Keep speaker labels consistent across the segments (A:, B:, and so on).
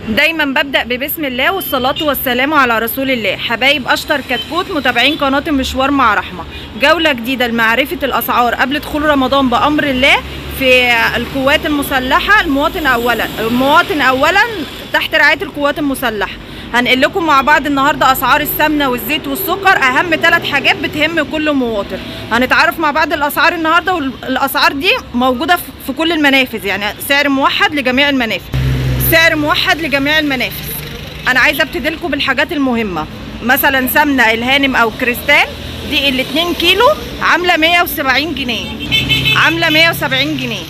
A: دايما ببدأ ببسم الله والصلاة والسلام على رسول الله حبايب أشطر كتكوت متابعين قناة مشوار مع رحمة جولة جديدة لمعرفة الأسعار قبل دخول رمضان بأمر الله في القوات المسلحة المواطن أولا المواطن أولا تحت رعاية القوات المسلحة هنقل لكم مع بعض النهارده اسعار السمنه والزيت والسكر اهم ثلاث حاجات بتهم كل مواطن هنتعرف مع بعض الاسعار النهارده والاسعار دي موجوده في كل المنافذ يعني سعر موحد لجميع المنافذ سعر موحد لجميع المنافذ انا عايزه ابتدي لكم بالحاجات المهمه مثلا سمنه الهانم او كريستال دي ال 2 كيلو عامله 170 جنيه عامله 170 جنيه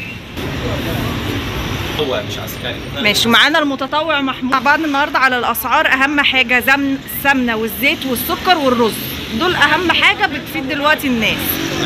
B: هو مش عسكري
A: ماشي معانا المتطوع محمود مع بعض النهارده على الاسعار اهم حاجه زمن السمنه والزيت والسكر والرز دول اهم حاجه بتفيد دلوقتي الناس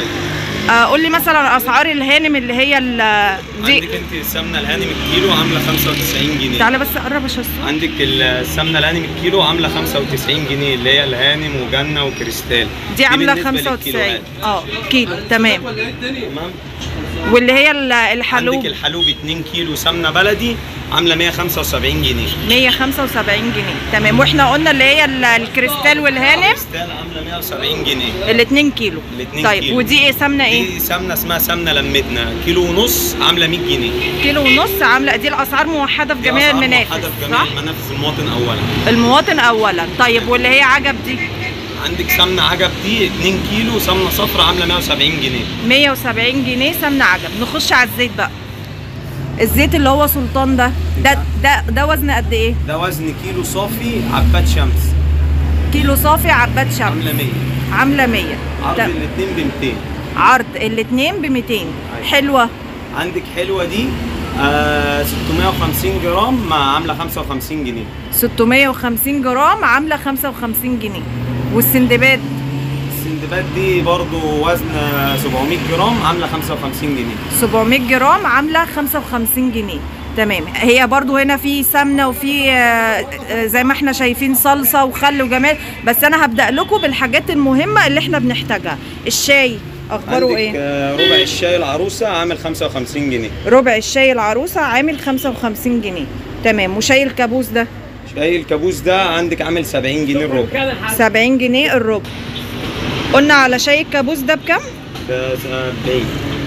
A: آه قول لي مثلا اسعار الهانم اللي هي ال- دي
B: عندك انت السمنه الهانم الكيلو عامله 95 جنيه
A: تعالى بس قرب عشان الصوت.
B: عندك السمنه الهانم الكيلو عامله 95 جنيه اللي هي الهانم وجنه وكريستال
A: دي عامله
B: بالنسبة
A: 95
B: للكيلوات.
A: اه كيلو تمام
B: تمام
A: واللي هي ال-
B: عندك
A: الحلوب
B: الحلوب 2 كيلو سمنه بلدي عامله 175 جنيه
A: 175 جنيه تمام واحنا قلنا اللي هي ال- الكريستال والهانم
B: كريستال عامله 170 جنيه
A: ال 2 كيلو
B: الاتنين
A: طيب
B: كيلو.
A: ودي ايه سمنه ايه
B: دي سمنه اسمها سمنه لمتنا كيلو ونص عامله 100 جنيه
A: كيلو ونص عامله دي الاسعار موحده في
B: دي
A: جميع
B: أسعار
A: المنافذ
B: موحدة في جميع
A: صح
B: المنافذ المواطن اولا
A: المواطن اولا طيب واللي هي عجب دي
B: عندك سمنه عجب دي 2 كيلو سمنه صفرا عامله 170 جنيه
A: 170 جنيه سمنه عجب نخش على الزيت بقى الزيت اللي هو سلطان ده ده ده, ده وزن قد ايه
B: ده وزن كيلو صافي عباد شمس
A: كيلو صافي عباد شمس
B: عامله 100
A: عامله 100
B: عرض
A: طب
B: الاثنين ب 200
A: عرض الاثنين ب 200 حلوه
B: عندك حلوه دي آه 650 جرام مع عامله 55 جنيه
A: 650 جرام عامله 55 جنيه والسندباد
B: السندباد دي برضو وزن 700 جرام عامله 55 جنيه
A: 700 جرام عامله 55 جنيه تمام هي برضو هنا في سمنه وفي آه، آه، زي ما احنا شايفين صلصه وخل وجمال بس انا هبدا لكم بالحاجات المهمه اللي احنا بنحتاجها الشاي اخباره
B: عندك
A: ايه
B: آه ربع الشاي العروسه عامل 55 جنيه
A: ربع الشاي العروسه عامل 55 جنيه تمام وشاي الكابوس ده
B: شاي الكابوس ده عندك عامل 70 جنيه الربع
A: 70 جنيه الربع قلنا على شاي الكابوس ده بكام
B: ده 70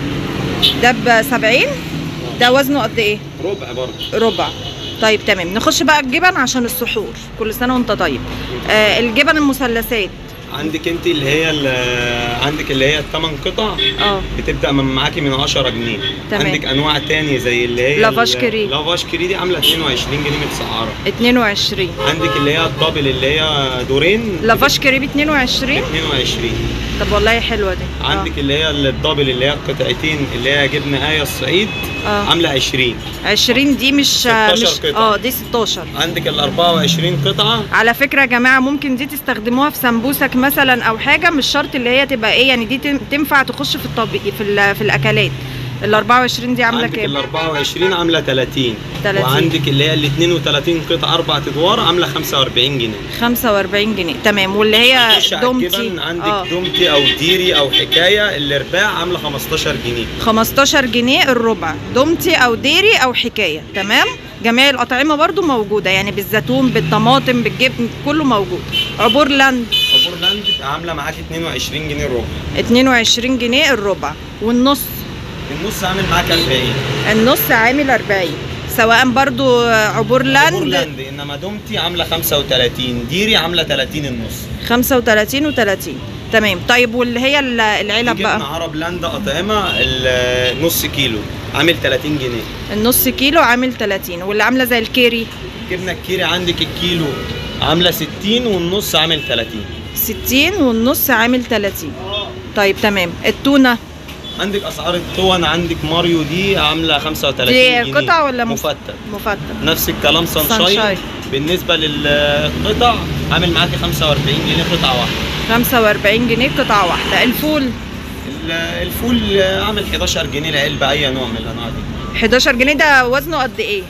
A: ده ب 70 ده وزنه قد ايه
B: ربع برضه
A: ربع طيب تمام نخش بقى الجبن عشان السحور كل سنه وانت طيب آه الجبن المثلثات
B: عندك انت اللي هي ال- عندك اللي هي الثمان قطع
A: اه
B: بتبدا من معاكي من 10 جنيه
A: تمام.
B: عندك انواع تاني زي اللي هي
A: لافاش
B: ال-
A: كري.
B: لافاش كري دي عامله 22 جنيه متسعره
A: 22
B: عندك اللي هي الدبل اللي هي دورين
A: لافاش كريب 22
B: 22
A: طب والله حلوه دي آه.
B: عندك اللي هي الدبل اللي هي القطعتين اللي هي جبنه ايه الصعيد
A: آه.
B: عامله 20
A: 20 دي مش
B: 16
A: مش
B: قطعة.
A: اه دي 16
B: عندك ال 24 قطعه
A: على فكره يا جماعه ممكن دي تستخدموها في سمبوسك مثلا او حاجه مش شرط اللي هي تبقى ايه يعني دي تن- تنفع تخش في الطبيخ في ال- في الاكلات ال 24 دي عامله
B: عندك ال
A: كام
B: 24 عامله 30
A: 30.
B: وعندك اللي هي ال 32 قطعه اربع ادوار عامله 45 جنيه
A: 45 جنيه تمام واللي هي
B: خش على
A: دومتي
B: الجبن عندك
A: اه
B: دومتي او ديري او حكايه الارباع عامله 15 جنيه
A: 15 جنيه الربع دومتي او ديري او حكايه تمام جميع الاطعمه برضو موجوده يعني بالزيتون بالطماطم بالجبن كله موجود عبور لاند
B: عبور لاند عامله معاك 22 جنيه الربع
A: 22 جنيه الربع والنص
B: النص عامل معاك 40
A: النص عامل 40 سواء برضو عبور
B: عبور
A: لاند
B: لاند انما دومتي عامله 35 ديري عامله 30 النص
A: 35 و30 تمام طيب واللي هي ال- العلب
B: جبنه
A: بقى
B: عرب لاند اطعمه النص كيلو عامل 30 جنيه
A: النص كيلو عامل 30 واللي عامله زي الكيري
B: جبنه الكيري عندك الكيلو عامله 60 والنص عامل 30
A: 60 والنص عامل 30 طيب تمام التونه
B: عندك اسعار التون عندك ماريو دي عامله 35
A: دي
B: جنيه
A: قطع ولا مف-
B: مفتت
A: مفتت
B: نفس الكلام
A: سانشاين.
B: سانشاين بالنسبه للقطع عامل معاكي 45 جنيه قطعه واحده
A: 45 جنيه قطعة واحدة الفول
B: ال- الفول عامل 11 جنيه العلبه اي نوع من الانواع دي
A: 11 جنيه ده وزنه قد ايه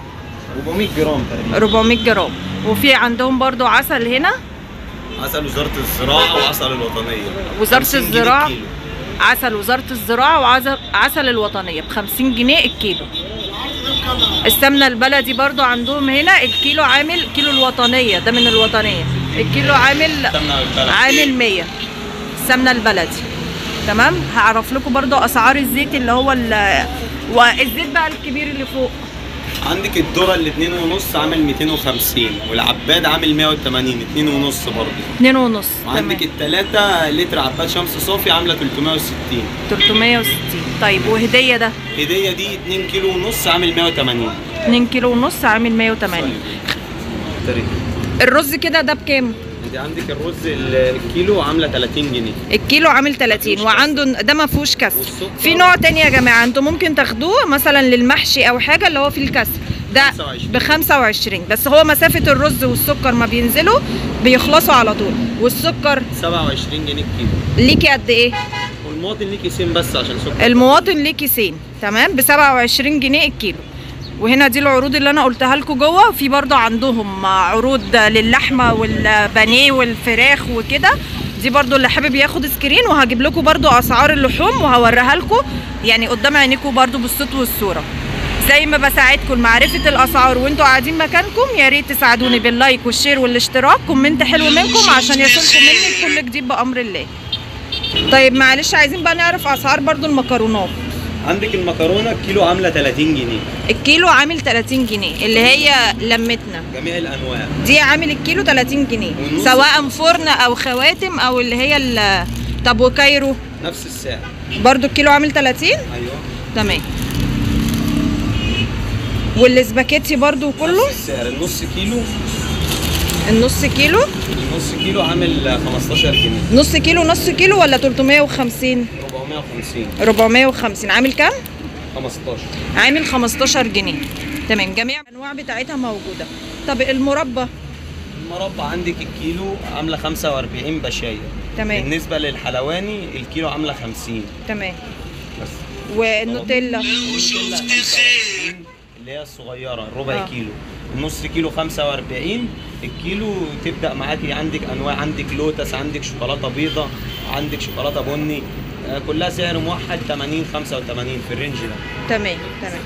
B: 400 جرام تقريبا
A: 400 جرام وفي عندهم برضو عسل هنا
B: عسل وزاره الزراعه وعسل الوطنيه
A: وزارة
B: 50 جنيه
A: الزراعة
B: الكيلو.
A: عسل وزارة الزراعة وعسل عسل الوطنية ب 50 جنيه الكيلو السمنه البلدي برضو عندهم هنا الكيلو عامل كيلو الوطنيه ده من الوطنيه الكيلو عامل
B: السمنه البلدي
A: عامل 100 السمنه البلدي تمام هعرف لكم برضو اسعار الزيت اللي هو ال- والزيت بقى الكبير اللي فوق
B: عندك الذره الاثنين ونص عامل 250 والعباد عامل 180 اتنين ونص برضه
A: اتنين ونص
B: وعندك
A: تمام
B: التلاتة لتر عباد شمس صافي عامله 360
A: 360 طيب وهديه ده
B: الهديه دي 2 كيلو ونص عامل 180
A: 2 كيلو ونص عامل 180
B: طيب.
A: الرز كده ده بكام
B: انت عندك الرز ال- الكيلو عامله 30 جنيه
A: الكيلو عامل 30 وعنده ده ما فيهوش كسر
B: والسكر؟
A: في نوع تاني يا جماعه انتوا ممكن تاخدوه مثلا للمحشي او حاجه اللي هو فيه الكسر ده
B: 25.
A: ب 25 بس هو مسافه الرز والسكر ما بينزلوا بيخلصوا على طول والسكر
B: 27 جنيه الكيلو
A: ليكي قد ايه
B: والمواطن ليه كيسين بس عشان سكر
A: المواطن ليه كيسين تمام ب 27 جنيه الكيلو وهنا دي العروض اللي انا قلتها لكم جوه وفي برضه عندهم عروض للحمه والبانيه والفراخ وكده دي برضه اللي حابب ياخد سكرين وهجيب لكم برضه اسعار اللحوم وهوريها لكم يعني قدام عينيكم برضه بالصوت والصوره زي ما بساعدكم لمعرفه الاسعار وانتوا قاعدين مكانكم يا ريت تساعدوني باللايك والشير والاشتراك كومنت حلو منكم عشان يصلكم مني كل جديد بامر الله طيب معلش عايزين بقى نعرف اسعار برضو المكرونات
B: عندك المكرونه الكيلو عامله 30 جنيه
A: الكيلو عامل 30 جنيه اللي هي لمتنا
B: جميع الانواع
A: دي عامل الكيلو 30 جنيه
B: والنص-
A: سواء فرن او خواتم او اللي هي ال- طب وكايرو
B: نفس السعر
A: برضو الكيلو عامل 30
B: ايوه
A: تمام والسباكيتي برضو كله
B: نفس السعر النص كيلو
A: النص كيلو
B: النص كيلو عامل 15 جنيه
A: نص كيلو نص كيلو ولا 350
B: 450
A: 450 عامل كام
B: 15
A: عامل 15 جنيه تمام جميع الانواع بتاعتها موجوده طب المربى
B: المربى عندك الكيلو عامله 45 بشايه
A: تمام
B: بالنسبه للحلواني الكيلو عامله 50
A: تمام
B: بس
A: والنوتيلا
B: النوتيلا 25 اللي هي الصغيره ربع
A: آه.
B: كيلو النص كيلو 45 الكيلو تبدا معاكي عندك انواع عندك لوتس عندك شوكولاته بيضه عندك شوكولاته بني آه، كلها سعر موحد 80 85 في الرينج ده
A: تمام تمام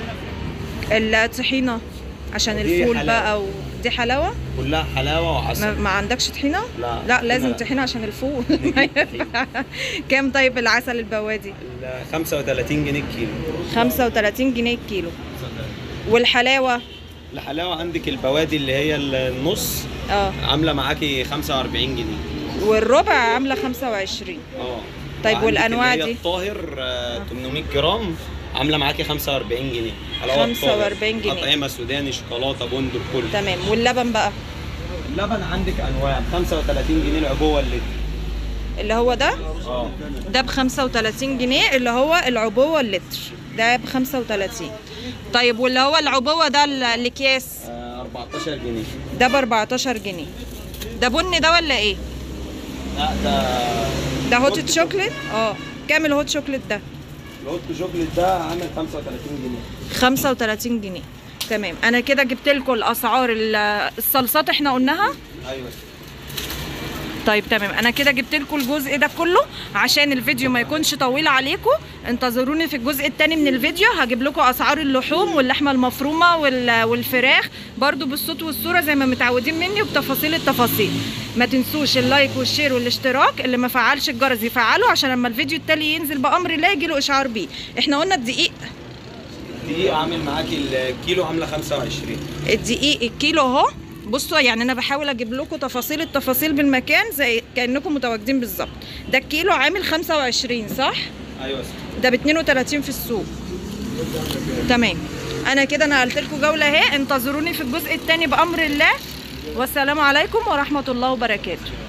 A: الطحينه عشان
B: دي
A: الفول
B: حلاوة.
A: بقى و... دي حلاوه
B: كلها حلاوه
A: ما,
B: وعسل
A: ما عندكش طحينه
B: لا
A: لا لازم
B: لا.
A: طحينه عشان الفول
B: نجيب طحينة.
A: كام طيب العسل البوادي
B: ال 35 جنيه الكيلو
A: 35 جنيه الكيلو والحلاوه
B: الحلاوه عندك البوادي اللي هي النص
A: اه
B: عامله معاكي 45 جنيه
A: والربع عامله 25
B: اه
A: طيب
B: وعندك
A: والأنواع
B: اللي هي
A: دي؟
B: الطاهر آه، 800 جرام عامله معاكي 45 جنيه حلاوه الطاهر.
A: 45 جنيه.
B: اطعمه سوداني شوكولاته بندق كله
A: تمام واللبن بقى
B: اللبن عندك انواع ب 35 جنيه العبوه اللتر
A: اللي هو ده
B: اه
A: ده ب 35 جنيه اللي هو العبوه اللتر ده ب 35 طيب واللي هو العبوه ده ال- الاكياس
B: آه، 14 جنيه
A: ده ب 14 جنيه ده بني ده ولا ايه
B: لا ده
A: ده هوت
B: هوت
A: شوكليت اه كام الهوت شوكليت ده
B: الهوت شوكليت ده عامل 35 جنيه
A: 35 جنيه تمام انا كده جبت لكم الاسعار ال- الصلصات احنا قلناها
B: ايوه
A: طيب تمام انا كده جبت لكم الجزء ده كله عشان الفيديو ما يكونش طويل عليكم انتظروني في الجزء الثاني من الفيديو هجيب لكم اسعار اللحوم واللحمه المفرومه وال- والفراخ برضو بالصوت والصوره زي ما متعودين مني وبتفاصيل التفاصيل ما تنسوش اللايك والشير والاشتراك اللي ما فعلش الجرس يفعله عشان لما الفيديو التالي ينزل بامر الله يجي له اشعار بيه احنا قلنا الدقيق
B: دي عامل معاكي الكيلو عامله 25
A: الدقيق الكيلو اهو بصوا يعني انا بحاول اجيب لكم تفاصيل التفاصيل بالمكان زي كانكم متواجدين بالظبط ده الكيلو عامل 25 صح
B: ايوه
A: ده ب 32 في السوق تمام انا كده نقلت لكم جوله اهي انتظروني في الجزء الثاني بامر الله والسلام عليكم ورحمه الله وبركاته